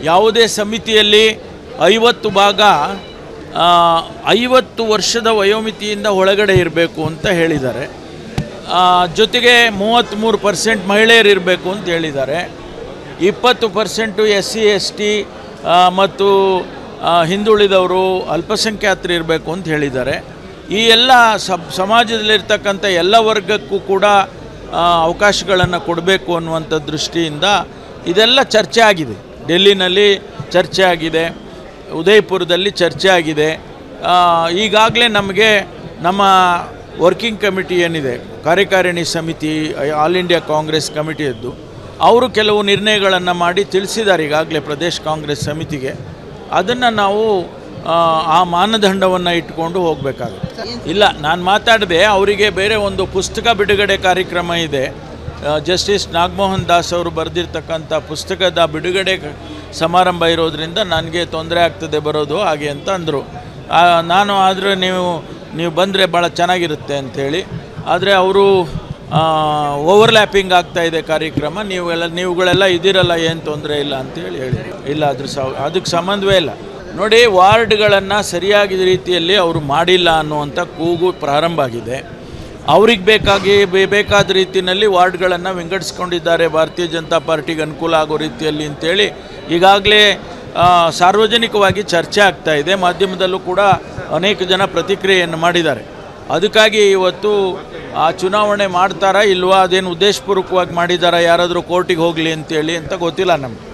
ಯಾವುದೇ ಸಮಿತಿಯಲ್ಲಿ ಐವತ್ತು ಭಾಗ ಆ, ಐವತ್ತು ವರ್ಷದ ವಯೋಮಿತಿಯಿಂದ ಒಳಗಡೆ ಇರಬೇಕು ಅಂತ ಹೇಳಿದ್ದಾರೆ ಆ, ಜೊತೆಗೆ ಮೂವತ್ತ್ಮೂರು ಪರ್ಸೆಂಟ್ ಮಹಿಳೆಯರು ಇರಬೇಕು ಅಂತ ಹೇಳಿದ್ದಾರೆ ಇಪ್ಪತ್ತು percent S C S T ಮತ್ತು ಆ, ಹಿಂದುಳಿದವರು ಅಲ್ಪಸಂಖ್ಯಾತರು ಇರಬೇಕು ಅಂತ ಹೇಳಿದ್ದಾರೆ ಈ ಎಲ್ಲ ಸಬ್ ಸಮಾಜದಲ್ಲಿರ್ತಕ್ಕಂಥ ಎಲ್ಲ ವರ್ಗಕ್ಕೂ ಕೂಡ ಅವಕಾಶಗಳನ್ನು ಕೊಡಬೇಕು ಅನ್ನುವಂಥ ದೃಷ್ಟಿಯಿಂದ ಇದೆಲ್ಲ ಚರ್ಚೆ ಆಗಿದೆ ಡೆಲ್ಲಿನಲ್ಲಿ ಚರ್ಚೆ ಆಗಿದೆ ಉದಯಪುರದಲ್ಲಿ ಚರ್ಚೆ ಆಗಿದೆ ಈಗಾಗಲೇ ನಮಗೆ ನಮ್ಮ ವರ್ಕಿಂಗ್ ಕಮಿಟಿ ಏನಿದೆ ಕಾರ್ಯಕಾರಿಣಿ ಸಮಿತಿ ಆಲ್ ಇಂಡಿಯಾ ಕಾಂಗ್ರೆಸ್ ಕಮಿಟಿಯದ್ದು ಅವರು ಕೆಲವು ನಿರ್ಣಯಗಳನ್ನು ಮಾಡಿ ತಿಳಿಸಿದ್ದಾರೆ ಈಗಾಗಲೇ ಪ್ರದೇಶ್ ಕಾಂಗ್ರೆಸ್ ಸಮಿತಿಗೆ ಅದನ್ನು ನಾವು ಆ, ಆ ಮಾನದಂಡವನ್ನು ಇಟ್ಕೊಂಡು ಹೋಗಬೇಕಾಗುತ್ತೆ ಇಲ್ಲ ನಾನು ಮಾತಾಡಿದೆ ಅವರಿಗೆ ಬೇರೆ ಒಂದು ಪುಸ್ತಕ ಬಿಡುಗಡೆ ಕಾರ್ಯಕ್ರಮ ಇದೆ ಜಸ್ಟಿಸ್ ನಾಗಮೋಹನ್ ದಾಸ್ ಅವರು ಬರೆದಿರ್ತಕ್ಕಂಥ ಪುಸ್ತಕದ ಬಿಡುಗಡೆ ಕ- ಸಮಾರಂಭ ಇರೋದ್ರಿಂದ ನನಗೆ ತೊಂದರೆ ಆಗ್ತದೆ ಬರೋದು ಹಾಗೆ ಅಂತ ಅಂದರು ನಾನು ಆದರೆ ನೀವು ನೀವು ಬಂದರೆ ಭಾಳ ಚೆನ್ನಾಗಿರುತ್ತೆ ಅಂಥೇಳಿ ಆದರೆ ಅವರು ಓವರ್ಲ್ಯಾಪಿಂಗ್ ಆಗ್ತಾ ಇದೆ ಕಾರ್ಯಕ್ರಮ ನೀವೆಲ್ಲ ನೀವುಗಳೆಲ್ಲ ಇದ್ದೀರಲ್ಲ ಏನು ತೊಂದರೆ ಇಲ್ಲ ಅಂತೇಳಿ ಹೇಳಿ ಇಲ್ಲ ಅದ್ರ ಸ ಅದಕ್ಕೆ ಸಂಬಂಧವೇ ಇಲ್ಲ ನೋಡಿ ವಾರ್ಡ್ಗಳನ್ನು ಸರಿಯಾದ ರೀತಿಯಲ್ಲಿ ಅವರು ಮಾಡಿಲ್ಲ ಅನ್ನುವಂಥ ಕೂಗು ಪ್ರಾರಂಭ ಆಗಿದೆ ಅವ್ರಿಗೆ ಬೇಕಾಗಿ ಬೇ- ಬೇಕಾದ ರೀತಿಯಲ್ಲಿ ವಾರ್ಡ್ಗಳನ್ನು ವಿಂಗಡಿಸ್ಕೊಂಡಿದ್ದಾರೆ ಭಾರತೀಯ ಜನತಾ ಪಾರ್ಟಿಗೆ ಅನುಕೂಲ ಆಗೋ ರೀತಿಯಲ್ಲಿ ಅಂತೇಳಿ ಈಗಾಗಲೇ ಆ, ಸಾರ್ವಜನಿಕವಾಗಿ ಚರ್ಚೆ ಆಗ್ತಾ ಇದೆ ಮಾಧ್ಯಮದಲ್ಲೂ ಕೂಡ ಅನೇಕ ಜನ ಪ್ರತಿಕ್ರಿಯೆಯನ್ನು ಮಾಡಿದ್ದಾರೆ ಅದಕ್ಕಾಗಿ ಇವತ್ತು ಆ ಚುನಾವಣೆ ಮಾಡ್ತಾರಾ ಇಲ್ವಾ ಅದೇನು ಉದ್ದೇಶಪೂರ್ವಕವಾಗಿ ಮಾಡಿದಾರಾ ಯಾರಾದರೂ ಕೋರ್ಟಿಗೆ ಹೋಗಲಿ ಅಂತೇಳಿ ಅಂತ ಗೊತ್ತಿಲ್ಲ ನಮಗೆ